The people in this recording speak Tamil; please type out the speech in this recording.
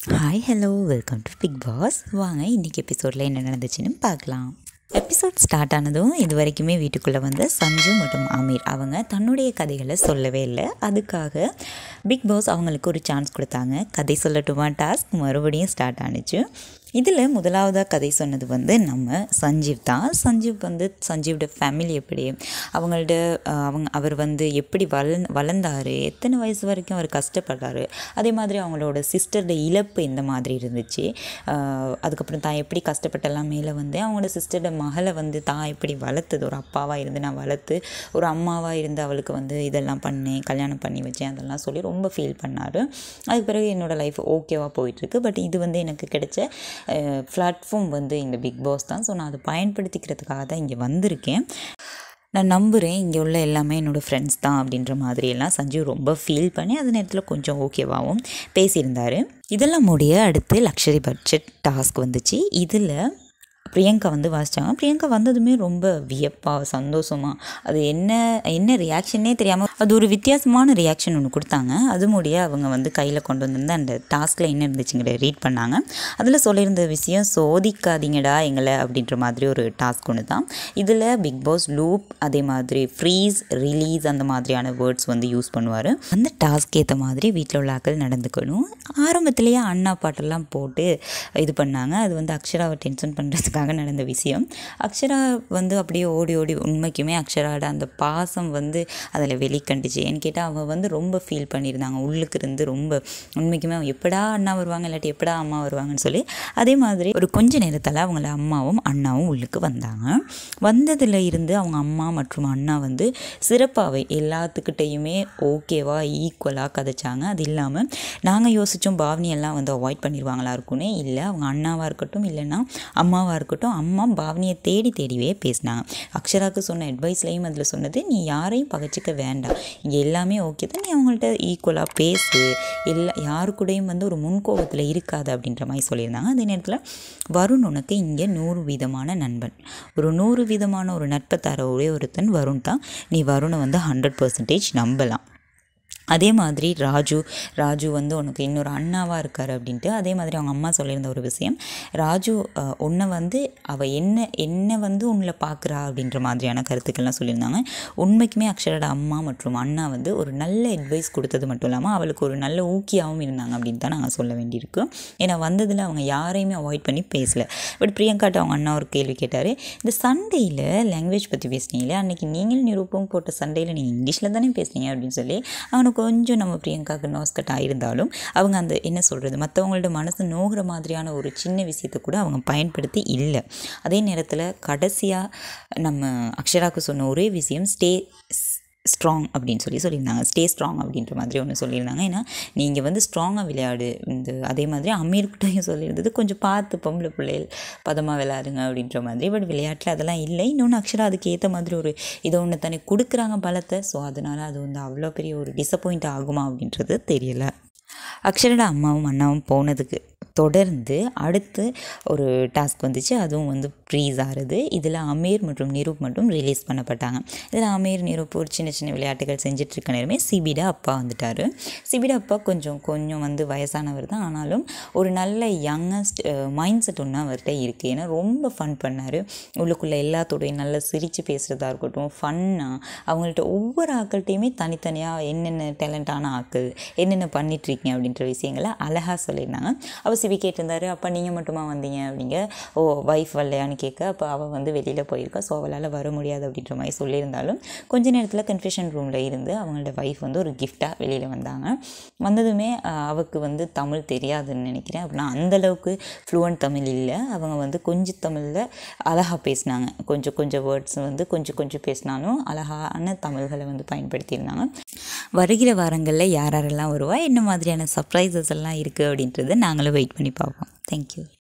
hi hello welcome to Bigg Boss வாங்க இன்றைக்கி எபிசோடில் என்ன நடந்துச்சுன்னு பார்க்கலாம் எபிசோட் ஸ்டார்ட் ஆனதும் இது வரைக்குமே வீட்டுக்குள்ளே வந்து சஞ்சு மற்றும் அமீர் அவங்க தன்னுடைய கதைகளை சொல்லவே இல்லை அதுக்காக பிக் பாஸ் அவங்களுக்கு ஒரு சான்ஸ் கொடுத்தாங்க கதை சொல்லட்டுமா டாஸ்க் மறுபடியும் ஸ்டார்ட் ஆனுச்சு இதில் முதலாவதாக கதை சொன்னது வந்து நம்ம சஞ்சீவ் தான் சஞ்சீவ் வந்து சஞ்சீவோட ஃபேமிலி எப்படி அவங்கள்ட்ட அஹ், அவங்க அவர் வந்து எப்படி வள வளர்ந்தார் எத்தனை வயசு வரைக்கும் அவர் கஷ்டப்படுறாரு அதே மாதிரி அவங்களோட சிஸ்டரோட இழப்பு எந்த மாதிரி இருந்துச்சு அஹ், அதுக்கப்புறம் தான் எப்படி கஷ்டப்பட்டெல்லாம் மேலே வந்து அவங்களோட சிஸ்டரோட மகளை வந்து தான் எப்படி வளர்த்தது ஒரு அப்பாவாக இருந்து நான் வளர்த்து ஒரு அம்மாவாக இருந்து அவளுக்கு வந்து இதெல்லாம் பண்ணேன் கல்யாணம் பண்ணி வச்சேன் அதெல்லாம் சொல்லி ரொம்ப ஃபீல் பண்ணார் அதுக்கு பிறகு என்னோடய லைஃப் ஓகேவாக போயிட்டுருக்கு பட் இது வந்து எனக்கு கிடைச்ச பிளாட்ஃபார்ம் வந்து இந்த பிக் பாஸ் தான் ஸோ நான் அதை பயன்படுத்திக்கிறதுக்காக தான் இங்கே வந்திருக்கேன் நான் நம்புகிறேன் இங்கே உள்ள எல்லாமே என்னோடய ஃப்ரெண்ட்ஸ் தான் அப்படின்ற மாதிரியெல்லாம் சஞ்சீவ் ரொம்ப ஃபீல் பண்ணி அந்த நேரத்தில் கொஞ்சம் ஓகேவாகவும் பேசியிருந்தார் இதெல்லாம் முடிய அடுத்து லக்ஸரி பட்ஜெட் டாஸ்க் வந்துச்சு இதில் பிரியங்கா வந்து வாசித்தாங்க பிரியங்கா வந்ததுமே ரொம்ப வியப்பாக சந்தோஷமாக அது என்ன என்ன ரியாக்ஷனே தெரியாமல் அது ஒரு வித்தியாசமான ரியாக்ஷன் ஒன்று கொடுத்தாங்க அது முடிய அவங்க வந்து கையில் கொண்டு வந்திருந்த அந்த டாஸ்கில் என்ன இருந்துச்சுங்கிற ரீட் பண்ணாங்க அதில் சொல்லியிருந்த விஷயம் சோதிக்காதீங்கடா எங்களை அப்படின்ற மாதிரி ஒரு டாஸ்க் ஒன்று தான் இதில் பிக் பாஸ் லூப் அதே மாதிரி ஃப்ரீஸ் ரிலீஸ் அந்த மாதிரியான வேர்ட்ஸ் வந்து யூஸ் பண்ணுவார் அந்த டாஸ்க் ஏற்ற மாதிரி வீட்டில் உள்ள ஆட்கள் நடந்துக்கணும் ஆரம்பத்திலேயே அண்ணா பாட்டெல்லாம் போட்டு இது பண்ணாங்க அது வந்து அக்ஷராவை டென்ஷன் பண்ணுறதுக்காக நடந்த விஷயம் அக்ஷரா வந்து அப்படியே ஓடி ஓடி உண்மைக்குமே அக்ஷராவோட அந்த பாசம் வந்து அதில் வெளிக்கண்டுச்சு ஏன்னு கேட்டால் அவங்க வந்து ரொம்ப ஃபீல் பண்ணியிருந்தாங்க உள்ளுக்கு இருந்து ரொம்ப உண்மைக்குமே அவங்க எப்படா அண்ணா வருவாங்க இல்லாட்டி எப்படா அம்மா வருவாங்கன்னு சொல்லி அதே மாதிரி ஒரு கொஞ்ச நேரத்தில் அவங்கள அம்மாவும் அண்ணாவும் உள்ளுக்கு வந்தாங்க வந்ததில் இருந்து அவங்க அம்மா மற்றும் அண்ணா வந்து சிறப்பாகவே எல்லாத்துக்கிட்டேயுமே ஓகேவா ஈக்குவலாக கதைச்சாங்க அது இல்லாமல் நாங்கள் யோசித்தோம் பாவனி எல்லாம் வந்து அவாய்ட் பண்ணிடுவாங்களா இருக்குன்னே இல்லை அவங்க அண்ணாவாக இருக்கட்டும் இல்லைன்னா அம்மாவாக இருக்கட்டும் அம்மா பாவனியை தேடி தேடிவே பேசினாங்க அக்ஷராக்கு சொன்ன அட்வைஸ்லையும் அதில் சொன்னது நீ யாரையும் பகைச்சிக்க வேண்டாம் இங்கே எல்லாமே ஓகே தான் நீ அவங்கள்ட்ட ஈக்குவலாக பேசு எல்லா யாரு கூடயும் வந்து ஒரு முன்கோபத்தில் இருக்காது அப்படின்ற மாதிரி சொல்லியிருந்தாங்க அதே நேரத்தில் வருண் உனக்கு இங்கே நூறு விதமான நண்பன் ஒரு நூறு விதமான ஒரு நட்பை தர ஒரே ஒருத்தன் வருண் தான் நீ வருணை வந்து ஹண்ட்ரட் பர்சன்டேஜ் நம்பலாம் அதே மாதிரி ராஜு ராஜு வந்து உனக்கு இன்னொரு அண்ணாவாக இருக்கார் அப்படின்ட்டு அதே மாதிரி அவங்க அம்மா சொல்லியிருந்த ஒரு விஷயம் ராஜு அஹ், உன்னை வந்து அவள் என்ன என்ன வந்து உன்னை பார்க்குறா அப்படின்ற மாதிரியான கருத்துக்கள்லாம் சொல்லியிருந்தாங்க உண்மைக்குமே அக்ஷரோட அம்மா மற்றும் அண்ணா வந்து ஒரு நல்ல அட்வைஸ் கொடுத்தது மட்டும் இல்லாமல் அவளுக்கு ஒரு நல்ல ஊக்கியாகவும் இருந்தாங்க அப்படின்னு தான் நாங்கள் சொல்ல வேண்டியிருக்கு ஏன்னா வந்ததில் அவங்க யாரையுமே அவாய்ட் பண்ணி பேசல பட் பிரியங்காட்ட அவங்க அண்ணா ஒரு கேள்வி கேட்டார் இந்த சண்டேயில் லாங்குவேஜ் பற்றி பேசுனீங்களே அன்றைக்கி நீங்களும் நிரூபம் போட்ட சண்டையில் நீங்கள் இங்கிலீஷில் தானே பேசுனீங்க அப்படின்னு சொல்லி அவனுக்கு கொஞ்சம் நம்ம பிரியங்காவுக்கு நோஸ்கட் ஆயிருந்தாலும் அவங்க அந்த என்ன சொல்கிறது மற்றவங்களோட மனசு நோகிற மாதிரியான ஒரு சின்ன விஷயத்தை கூட அவங்க பயன்படுத்தி இல்லை அதே நேரத்தில் கடைசியாக நம்ம அக்ஷராவுக்கு சொன்ன ஒரே விஷயம் ஸ்டே ஸ்ட்ராங் அப்படின்னு சொல்லி சொல்லியிருந்தாங்க ஸ்டே ஸ்ட்ராங் அப்படின்ற மாதிரி ஒன்று சொல்லியிருந்தாங்க ஏன்னா நீங்கள் வந்து ஸ்ட்ராங்காக விளையாடு இந்த அதே மாதிரி அமீர்கிட்டையும் சொல்லியிருந்தது கொஞ்சம் பார்த்து பொம்பளை பிள்ளைகள் பதமாக விளையாடுங்க அப்படின்ற மாதிரி பட் விளையாட்டில் அதெல்லாம் இல்லை இன்னொன்று அக்ஷரா அதுக்கு ஏற்ற மாதிரி ஒரு இதை ஒன்று தானே கொடுக்குறாங்க பலத்தை ஸோ அதனால் அது வந்து அவ்வளோ பெரிய ஒரு டிசப்பாயிண்ட் ஆகுமா அப்படின்றது தெரியல அக்ஷரோட அம்மாவும் அண்ணாவும் போனதுக்கு தொடர்ந்து அடுத்து ஒரு டாஸ்க் வந்துச்சு அதுவும் வந்து ப்ரீஸ் ஆகுது இதில் அமீர் மற்றும் நிரூப் மட்டும் ரிலீஸ் பண்ணப்பட்டாங்க இதில் அமீர் நிரூப் ஒரு சின்ன சின்ன விளையாட்டுகள் செஞ்சுட்டு இருக்க நேரமே சிபிடா அப்பா வந்துட்டார் சிபிடா அப்பா கொஞ்சம் கொஞ்சம் வந்து வயசானவர் தான் ஆனாலும் ஒரு நல்ல யங்கஸ்ட் மைண்ட் செட் ஒன்று அவர்கிட்ட இருக்குது ஏன்னா ரொம்ப ஃபன் பண்ணார் உள்ளுக்குள்ளே எல்லாத்தோடையும் நல்லா சிரித்து பேசுகிறதா இருக்கட்டும் ஃபன்னாக அவங்கள்ட்ட ஒவ்வொரு ஆக்கள்கிட்டையுமே தனித்தனியாக என்னென்ன டேலண்டான ஆக்கள் என்னென்ன பண்ணிகிட்ருக்கீங்க அப்படின்ற விஷயங்களை அழகாக சொல்லியிருந்தாங்க அவள் சிவி கேட்டிருந்தாரு அப்போ நீங்கள் மட்டுமா வந்தீங்க அப்படிங்க ஓ ஒய்ஃப் வரலையான்னு கேட்க அப்போ அவள் வந்து வெளியில் போயிருக்கா ஸோ அவளால் வர முடியாது அப்படின்ற மாதிரி சொல்லியிருந்தாலும் கொஞ்ச நேரத்தில் கன்ஃபெஷன் ரூமில் இருந்து அவங்களோட ஒய்ஃப் வந்து ஒரு கிஃப்டாக வெளியில் வந்தாங்க வந்ததுமே ஆஹ், அவருக்கு வந்து தமிழ் தெரியாதுன்னு நினைக்கிறேன் அப்படின்னா அந்தளவுக்கு ஃப்ளூவன்ட் தமிழ் இல்லை அவங்க வந்து கொஞ்சம் தமிழில் அழகாக பேசினாங்க கொஞ்சம் கொஞ்சம் வேர்ட்ஸ் வந்து கொஞ்சம் கொஞ்சம் பேசினாலும் அழகான தமிழ்களை வந்து பயன்படுத்தியிருந்தாங்க வருகிற வாரங்களில் யார் யாரெல்லாம் வருவா என்ன மாதிரியான சர்ப்ரைசஸ் எல்லாம் இருக்குது அப்படின்றத நாங்களும் வெயிட் பண்ணி பார்ப்போம் தேங்க்யூ